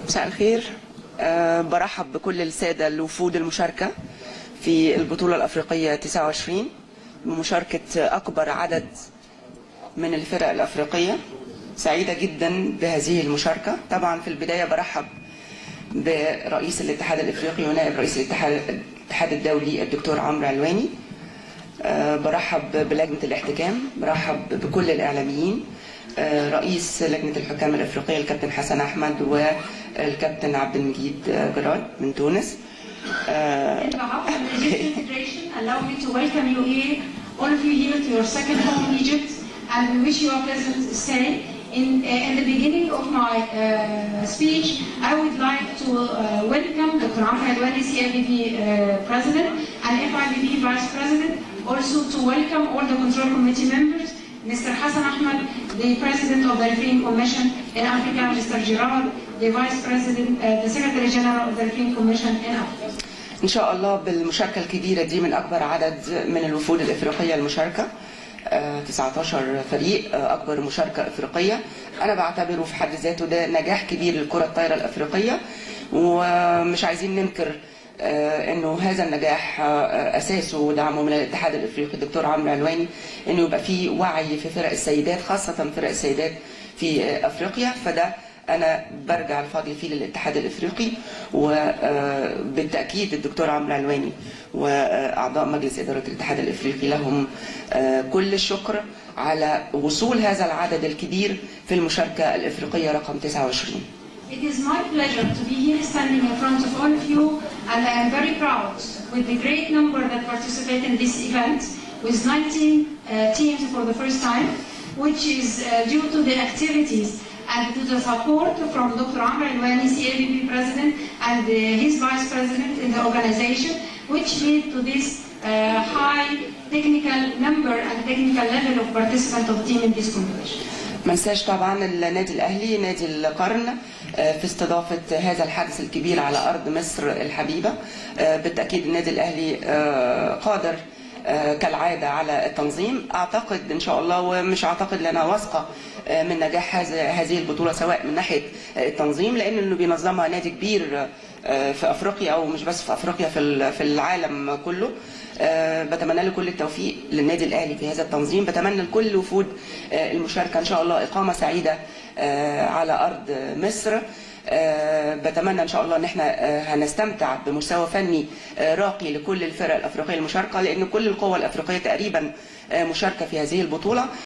مساء الخير أه برحب بكل السادة الوفود المشاركة في البطولة الأفريقية 29 بمشاركة أكبر عدد من الفرق الأفريقية سعيدة جدا بهذه المشاركة طبعا في البداية برحب برئيس الاتحاد الإفريقي ونائب رئيس الاتحاد الاتحاد الدولي الدكتور عمرو علواني أه برحب بلجنة الاحتكام برحب بكل الإعلاميين أه رئيس لجنة الحكام الإفريقية الكابتن حسن أحمد والكابتن عبد المجيد جراد من تونس In behalf of the Egypt Federation, allow me to welcome you here, all of you here to your second home, Egypt, and we wish you a pleasant stay. In, uh, in the beginning of my uh, speech, I would like to uh, welcome Dr. Amr Halwani, CIBB uh, President, and FIBB Vice President, also to welcome all the Control Committee members, Mr. Hassan Ahmed, the President of the Refereeing Commission in Africa, Mr. Girard, the Vice President, uh, the Secretary General of the Refereeing Commission in Africa. إن شاء الله بالمشاركة الكبيرة دي من أكبر عدد من الوفود الإفريقية المشاركة آه، 19 فريق آه، أكبر مشاركة إفريقية أنا بعتبره في حد ذاته ده نجاح كبير للكرة الطايرة الإفريقية ومش عايزين ننكر آه، انه هذا النجاح آه، اساسه ودعمه من الاتحاد الافريقي الدكتور عمرو علواني انه يبقى في وعي في فرق السيدات خاصه فرق السيدات في آه، افريقيا فده انا برجع الفضل فيه للاتحاد الافريقي وبالتاكيد الدكتور عمرو علواني واعضاء مجلس اداره الاتحاد الافريقي لهم آه، كل الشكر على وصول هذا العدد الكبير في المشاركه الافريقيه رقم 29 It is my pleasure to be here standing in front of all of you, and I am very proud with the great number that participate in this event, with 19 uh, teams for the first time, which is uh, due to the activities and to the support from Dr. Amr Alwani, CABB President, and uh, his Vice President in the organization, which lead to this uh, high technical number and technical level of participant of team in this competition. ما ننساش طبعا النادي الاهلي نادي القرن آه، في استضافه هذا الحدث الكبير على ارض مصر الحبيبه آه، بالتاكيد النادي الاهلي آه، قادر آه، كالعاده على التنظيم اعتقد ان شاء الله ومش اعتقد لان واثقه آه، من نجاح هذا هذه البطوله سواء من ناحيه آه، التنظيم لان انه بينظمها نادي كبير آه، في افريقيا او مش بس في افريقيا في ال- في العالم كله آه، بتمنى له كل التوفيق للنادي الاهلي في هذا التنظيم بتمنى لكل وفود آه، المشاركه ان شاء الله اقامه سعيده آه، على ارض مصر آه، بتمنى ان شاء الله ان احنا آه، هنستمتع بمستوى فني آه، راقي لكل الفرق الافريقيه المشاركه لان كل القوى الافريقيه تقريبا آه، مشاركه في هذه البطوله